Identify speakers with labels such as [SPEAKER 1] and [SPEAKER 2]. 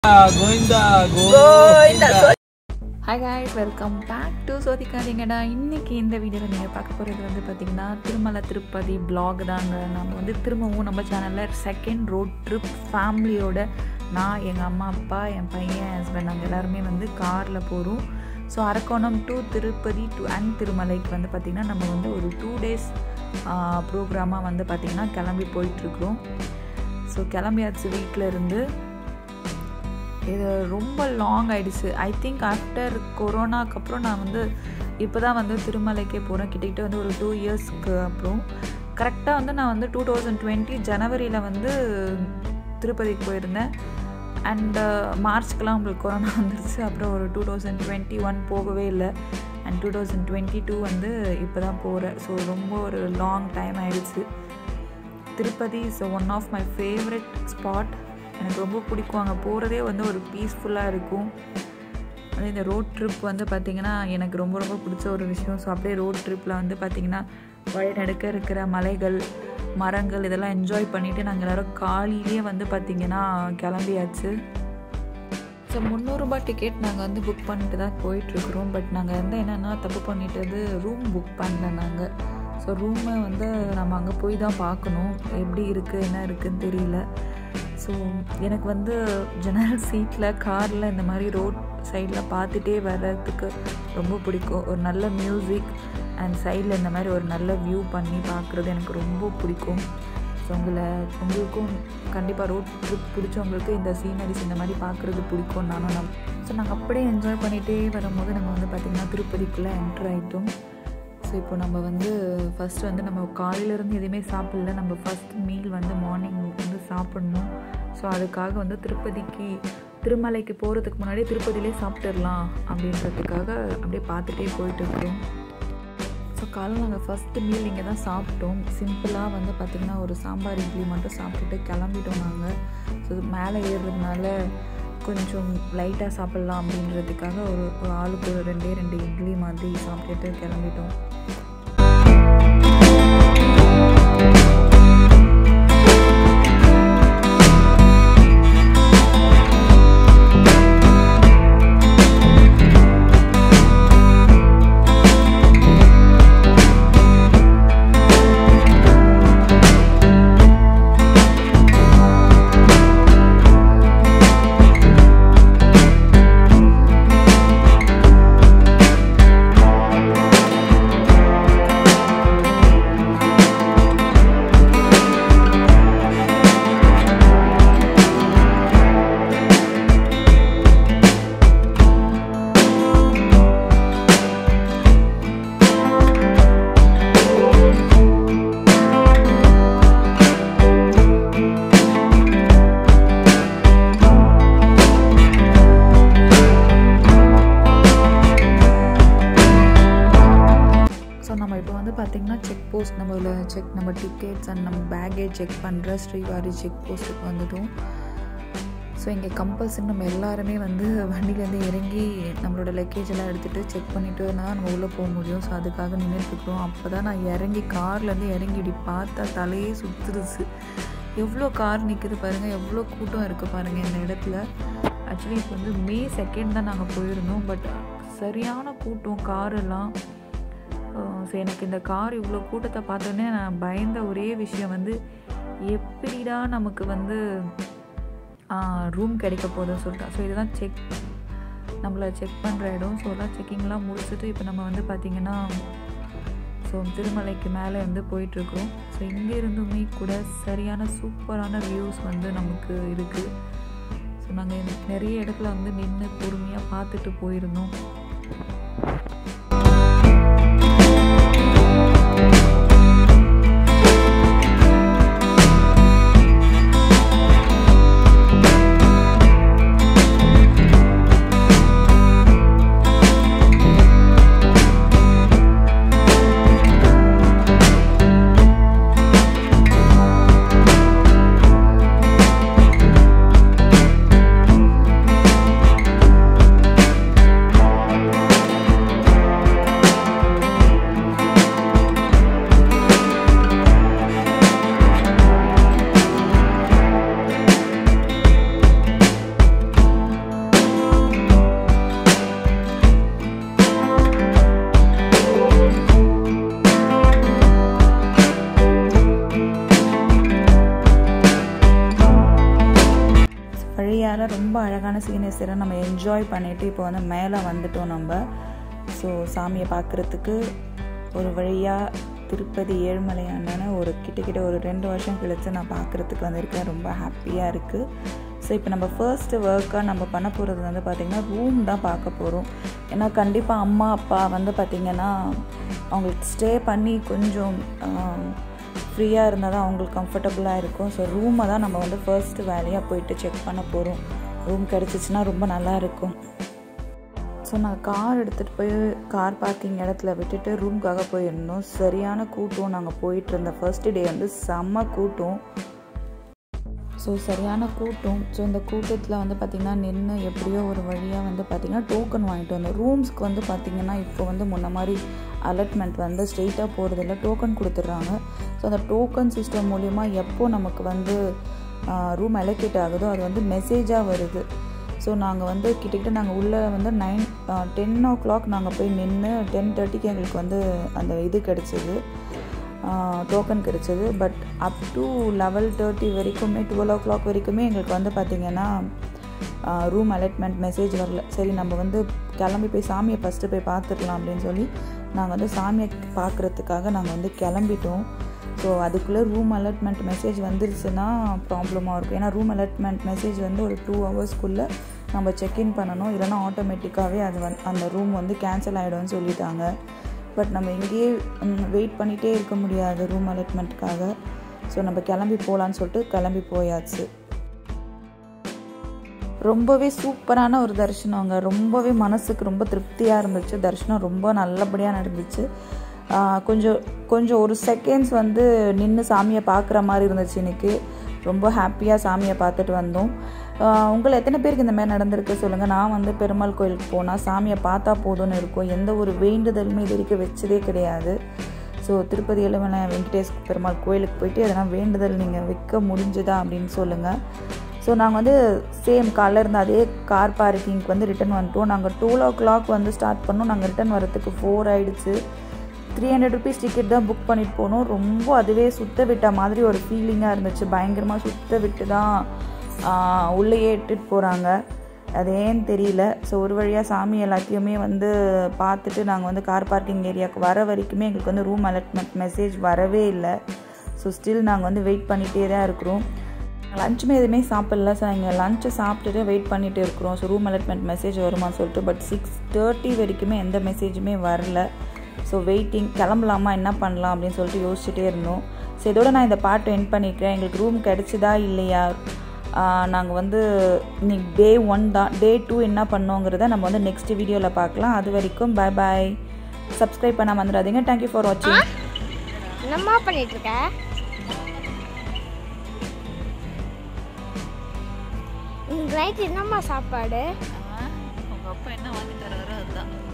[SPEAKER 1] Govinda
[SPEAKER 2] Govinda.
[SPEAKER 3] Hi guys welcome back to சோதிக்காதீங்கடா இன்னைக்கு இந்த வீடியோவில் நீங்கள் பார்க்க போகிறது வந்து பார்த்தீங்கன்னா திருமலை திருப்பதி vlog தாங்க நம்ம வந்து திரும்பவும் நம்ம சேனலில் செகண்ட் ரோட் ட்ரிப் ஃபேமிலியோட நான் எங்கள் அம்மா அப்பா என் பையன் என் ஹஸ்பண்ட் நாங்கள் எல்லாருமே வந்து காரில் போகிறோம் so Arakkonam to Tirupati to and திருமலைக்கு வந்து பார்த்திங்கன்னா நம்ம வந்து ஒரு டூ டேஸ் ப்ரோக்ராமாக வந்து பார்த்திங்கன்னா கிளம்பி போயிட்டுருக்குறோம் ஸோ கிளம்பியாச்சு வீட்டில் இருந்து இது ரொம்ப லாங் ஆயிடுச்சு ஐ திங்க் ஆஃப்டர் கொரோனாக்கு அப்புறம் நான் வந்து இப்போ தான் வந்து திருமலைக்கே போகிறேன் கிட்டக்கிட்ட வந்து ஒரு டூ இயர்ஸ்க்கு அப்புறம் கரெக்டாக வந்து நான் வந்து டூ தௌசண்ட் டுவெண்ட்டி ஜனவரியில் வந்து திருப்பதிக்கு போயிருந்தேன் அண்டு மார்ச்க்கெலாம் உங்களுக்கு கொரோனா வந்துருச்சு அப்புறம் ஒரு டூ தௌசண்ட் டுவெண்ட்டி ஒன் போகவே இல்லை and two thousand twenty two வந்து இப்போ தான் போகிறேன் ஸோ ரொம்ப ஒரு லாங் டைம் ஆயிடுச்சு Tirupati is one of my favourite spot எனக்கு ரொம்ப பிடிக்கும் அங்கே போகிறதே வந்து ஒரு பீஸ்ஃபுல்லாக இருக்கும் அது இந்த ரோட் ட்ரிப் வந்து பார்த்திங்கன்னா எனக்கு ரொம்ப ரொம்ப பிடிச்ச ஒரு விஷயம் ஸோ அப்படியே ரோட் ட்ரிப்பில் வந்து பார்த்திங்கன்னா வழிநடுக்க இருக்கிற மலைகள் மரங்கள் இதெல்லாம் என்ஜாய் பண்ணிவிட்டு நாங்கள் எல்லோரும் காலையிலேயே வந்து பார்த்திங்கன்னா கிளம்பியாச்சு ஸோ முந்நூறுரூபா டிக்கெட் நாங்கள் வந்து புக் பண்ணிட்டு தான் போயிட்டுருக்குறோம் பட் நாங்கள் வந்து என்னென்னா தப்பு பண்ணிட்டது ரூம் புக் பண்ணல நாங்கள் ஸோ ரூமை வந்து நம்ம அங்கே போய் தான் பார்க்கணும் எப்படி இருக்குது என்ன இருக்குதுன்னு தெரியல ஸோ எனக்கு வந்து ஜெனரல் சீட்டில் காரில் இந்த மாதிரி ரோட் சைடில் பார்த்துட்டே வர்றதுக்கு ரொம்ப பிடிக்கும் ஒரு நல்ல மியூசிக் அண்ட் சைடில் இந்த மாதிரி ஒரு நல்ல வியூ பண்ணி பார்க்குறது எனக்கு ரொம்ப பிடிக்கும் ஸோ உங்களை உங்களுக்கும் கண்டிப்பாக ரோட் ட்ரிப் பிடிச்சவங்களுக்கு இந்த சீனரிஸ் இந்த மாதிரி பார்க்குறது பிடிக்கும் நானும் நம் ஸோ நாங்கள் அப்படியே என்ஜாய் பண்ணிகிட்டே வரும்போது நம்ம வந்து பார்த்திங்கன்னா திருப்பதிக்குள்ளே என்ட்ரு ஆகிட்டோம் ஸோ இப்போ நம்ம வந்து ஃபஸ்ட்டு வந்து நம்ம காலையிலேருந்து எதுவுமே சாப்பிடல நம்ம ஃபஸ்ட் மீல் வந்து மார்னிங் வந்து சாப்பிட்ணும் ஸோ அதுக்காக வந்து திருப்பதிக்கு திருமலைக்கு போகிறதுக்கு முன்னாடியே திருப்பதியிலே சாப்பிட்டுடலாம் அப்படின்றதுக்காக அப்படியே பார்த்துட்டே போயிட்டு இருக்கோம் ஸோ காலையில் நாங்கள் ஃபஸ்ட்டு மீல் இங்கே தான் சாப்பிட்டோம் சிம்பிளாக வந்து பார்த்திங்கன்னா ஒரு சாம்பார் இட்லி மட்டும் சாப்பிட்டுட்டு கிளம்பிட்டோம் நாங்கள் ஸோ மேலே ஏறுறதுனால கொஞ்சம் லைட்டாக சாப்பிட்லாம் அப்படின்றதுக்காக ஒரு ஒரு ஆளுக்கு ஒரு ரெண்டே ரெண்டு இட்லி மாதிரி சாப்பிட்டுட்டு கிளம்பிட்டோம் ஸோ நம்ம இப்போ வந்து பார்த்திங்கன்னா செக் போஸ்ட் நம்ம இதில் செக் நம்ம டிக்கெட்ஸ் அண்ட் நம்ம பேக்கேஜ் செக் பண்ணுற ஸ்ரீவாரி செக் போஸ்ட்டுக்கு வந்துட்டோம் ஸோ இங்கே கம்பல்சரி நம்ம எல்லாருமே வந்து வண்டியிலேருந்து இறங்கி நம்மளோட லக்கேஜ் எல்லாம் எடுத்துகிட்டு செக் பண்ணிட்டு தான் நம்ம உள்ளே போக முடியும் ஸோ அதுக்காக நின்றுட்டுருக்குறோம் அப்போ தான் நான் இறங்கி கார்லேருந்து இறங்கி இப்படி பார்த்தா தலையே சுற்றுருச்சு எவ்வளோ கார் நிற்குது பாருங்கள் எவ்வளோ கூட்டம் இருக்குது பாருங்கள் இந்த இடத்துல ஆக்சுவலி இப்போ வந்து மே செகண்ட் தான் நாங்கள் போயிருந்தோம் பட் சரியான கூட்டம் காரெல்லாம் ஸோ எனக்கு இந்த கார் இவ்வளோ கூட்டத்தை பார்த்தோன்னே நான் பயந்த ஒரே விஷயம் வந்து எப்படிடா நமக்கு வந்து ரூம் கிடைக்க போகுதுன்னு சொல்லிட்டேன் ஸோ இதுதான் செக் நம்மளை செக் பண்ணுற இடம் ஸோ எல்லாம் செக்கிங்லாம் முடிச்சுட்டு இப்போ நம்ம வந்து பார்த்திங்கன்னா ஸோ திருமலைக்கு மேலே வந்து போயிட்டுருக்குறோம் ஸோ இங்கே இருந்துமே கூட சரியான சூப்பரான வியூஸ் வந்து நமக்கு இருக்குது ஸோ நாங்கள் நிறைய இடத்துல வந்து நின்று பொறுமையாக பார்த்துட்டு போயிருந்தோம் சீனியராக ரொம்ப அழகான சீனியர்ஸராக நம்ம என்ஜாய் பண்ணிவிட்டு இப்போ வந்து மேலே வந்துட்டோம் நம்ம ஸோ சாமியை பார்க்குறதுக்கு ஒரு வழியாக திருப்பதி ஏழுமலை அண்ணனை ஒரு கிட்டக்கிட்ட ஒரு ரெண்டு வருஷம் கழித்து நான் பார்க்குறதுக்கு வந்திருக்கேன் ரொம்ப ஹாப்பியாக இருக்குது ஸோ இப்போ நம்ம ஃபர்ஸ்ட்டு ஒர்க்காக நம்ம பண்ண போகிறது வந்து பார்த்திங்கன்னா ரூம் தான் பார்க்க போகிறோம் ஏன்னா கண்டிப்பாக அம்மா அப்பா வந்து பார்த்திங்கன்னா அவங்களுக்கு ஸ்டே பண்ணி கொஞ்சம் ஃப்ரீயாக இருந்தால் தான் அவங்களுக்கு கம்ஃபர்டபுளாக இருக்கும் ஸோ ரூமை தான் நம்ம வந்து ஃபர்ஸ்ட்டு வேலையாக போயிட்டு செக் பண்ண போகிறோம் ரூம் கிடச்சிச்சின்னா ரொம்ப நல்லா இருக்கும் ஸோ நாங்கள் கார் எடுத்துகிட்டு போய் கார் பார்க்கிங் இடத்துல விட்டுட்டு ரூம்க்காக போயிருந்தோம் சரியான கூட்டம் நாங்கள் போயிட்டு இருந்த ஃபர்ஸ்ட் டே வந்து செம்ம கூட்டம் ஸோ சரியான கூட்டம் ஸோ இந்த கூட்டத்தில் வந்து பார்த்திங்கன்னா நின்று எப்படியோ ஒரு வழியாக வந்து பார்த்திங்கன்னா டோக்கன் வாங்கிட்டு வந்தோம் ரூம்ஸ்க்கு வந்து பார்த்திங்கன்னா இப்போ வந்து முன்ன மாதிரி அலர்ட்மெண்ட் வந்து ஸ்ட்ரெயிட்டாக போகிறதில்ல டோக்கன் கொடுத்துட்றாங்க ஸோ அந்த டோக்கன் சிஸ்டம் மூலிமா எப்போ நமக்கு வந்து ரூம் அலோகேட் ஆகுதோ அது வந்து மெசேஜாக வருது ஸோ நாங்கள் வந்து கிட்டக்கிட்ட நாங்கள் உள்ளே வந்து நைன் டென் ஓ கிளாக் நாங்கள் போய் நின்று டென் தேர்ட்டிக்கு எங்களுக்கு வந்து அந்த இது கிடச்சிது டோக்கன் கிடச்சிது but up to level thirty வரைக்குமே டுவெல் ஓ கிளாக் வரைக்குமே எங்களுக்கு வந்து பார்த்திங்கன்னா ரூம் அலர்ட்மெண்ட் மெசேஜ் வரல சரி நம்ம வந்து கிளம்பி போய் சாமியை ஃபஸ்ட்டு போய் பார்த்துக்கலாம் அப்படின்னு சொல்லி நாங்கள் வந்து சாமியை பார்க்குறதுக்காக நாங்கள் வந்து கிளம்பிட்டோம் ஸோ அதுக்குள்ளே ரூம் அலர்ட்மெண்ட் மெசேஜ் வந்துருச்சுன்னா ப்ராப்ளமாக இருக்கும் ஏன்னா ரூம் அலர்ட்மெண்ட் மெசேஜ் வந்து ஒரு டூ ஹவர்ஸ்க்குள்ளே நம்ம செக்இன் பண்ணணும் இல்லைனா ஆட்டோமேட்டிக்காகவே அது வந் அந்த ரூம் வந்து கேன்சல் ஆகிடும்னு சொல்லிட்டாங்க பட் நம்ம இங்கேயே வெயிட் பண்ணிகிட்டே இருக்க முடியாது ரூம் அலர்ட்மெண்ட்டுக்காக ஸோ நம்ம கிளம்பி போகலான்னு சொல்லிட்டு கிளம்பி போயாச்சு ரொம்பவே சூப்பரான ஒரு தரிசனங்க ரொம்பவே மனசுக்கு ரொம்ப திருப்தியாக இருந்துச்சு தரிசனம் ரொம்ப நல்லபடியாக நடந்துச்சு கொஞ்சம் கொஞ்சம் ஒரு செகண்ட்ஸ் வந்து நின்று சாமியை பார்க்குற மாதிரி இருந்துச்சு இன்றைக்கி ரொம்ப ஹாப்பியாக சாமியை பார்த்துட்டு வந்தோம் உங்களை எத்தனை பேருக்கு இந்த மாதிரி நடந்திருக்கு சொல்லுங்கள் நான் வந்து பெருமாள் கோயிலுக்கு போனால் சாமியை பார்த்தா போதும்னு இருக்கும் எந்த ஒரு வேண்டுதலுமே இது வரைக்கும் வச்சதே கிடையாது ஸோ திருப்பதி இளவன வெங்கடேஷ் பெருமாள் கோயிலுக்கு போயிட்டு எதனா வேண்டுதல் நீங்கள் வைக்க முடிஞ்சுதா அப்படின்னு சொல்லுங்கள் ஸோ நாங்கள் வந்து சேம் காலைல இருந்த அதே கார் பார்க்கிங்க்கு வந்து ரிட்டன் வந்துட்டோம் நாங்கள் டூ ஓ கிளாக் வந்து ஸ்டார்ட் பண்ணோம் நாங்கள் ரிட்டன் வரத்துக்கு ஃபோர் ஆகிடுச்சு த்ரீ ஹண்ட்ரட் ருபீஸ் டிக்கெட் தான் புக் பண்ணிட்டு போனோம் ரொம்ப அதுவே சுத்த விட்ட மாதிரி ஒரு ஃபீலிங்காக இருந்துச்சு பயங்கரமாக சுத்த விட்டு தான் உள்ளேயே இட்டுட்டு போகிறாங்க அது ஏன்னு தெரியல ஸோ ஒரு வழியாக சாமி எல்லாத்தையுமே வந்து பார்த்துட்டு நாங்கள் வந்து கார் பார்க்கிங் ஏரியாவுக்கு வர வரைக்குமே எங்களுக்கு வந்து ரூம் அலர்ட்மெண்ட் மெசேஜ் வரவே இல்லை ஸோ ஸ்டில் நாங்கள் வந்து வெயிட் பண்ணிகிட்டே தான் இருக்கிறோம் லஞ்சுமே எதுவுமே சாப்பிடல ஸோ நாங்கள் லஞ்சை சாப்பிட்டுட்டு வெயிட் பண்ணிகிட்டு இருக்கிறோம் ஸோ ரூம் அலர்ட்மெண்ட் மெசேஜ் வருமான்னு சொல்லிட்டு பட் சிக்ஸ் தேர்ட்டி வரைக்குமே எந்த மெசேஜுமே வரல ஸோ வெயிட்டிங் கிளம்பலாமா என்ன பண்ணலாம் அப்படின்னு சொல்லிட்டு யோசிச்சுட்டே இருந்தோம் ஸோ இதோட நான் இந்த பாட்டை என் பண்ணிக்கிறேன் எங்களுக்கு ரூம் கிடச்சிதா இல்லையா நாங்கள் வந்து இன்னைக்கு டே ஒன் தான் டே டூ என்ன பண்ணோங்கிறத நம்ம வந்து நெக்ஸ்ட் வீடியோவில் பார்க்கலாம் அது வரைக்கும் பாய் பாய் சப்ஸ்கிரைப் பண்ண வந்துடாதீங்க தேங்க்யூ ஃபார் வாட்சிங்
[SPEAKER 1] என்னம்மா பண்ணிட்டு இருக்க இன்னைக்கு நைட் என்னம்மா சாப்பாடு
[SPEAKER 3] உங்கள் அப்பா என்ன வாங்கி தராரோ அதுதான்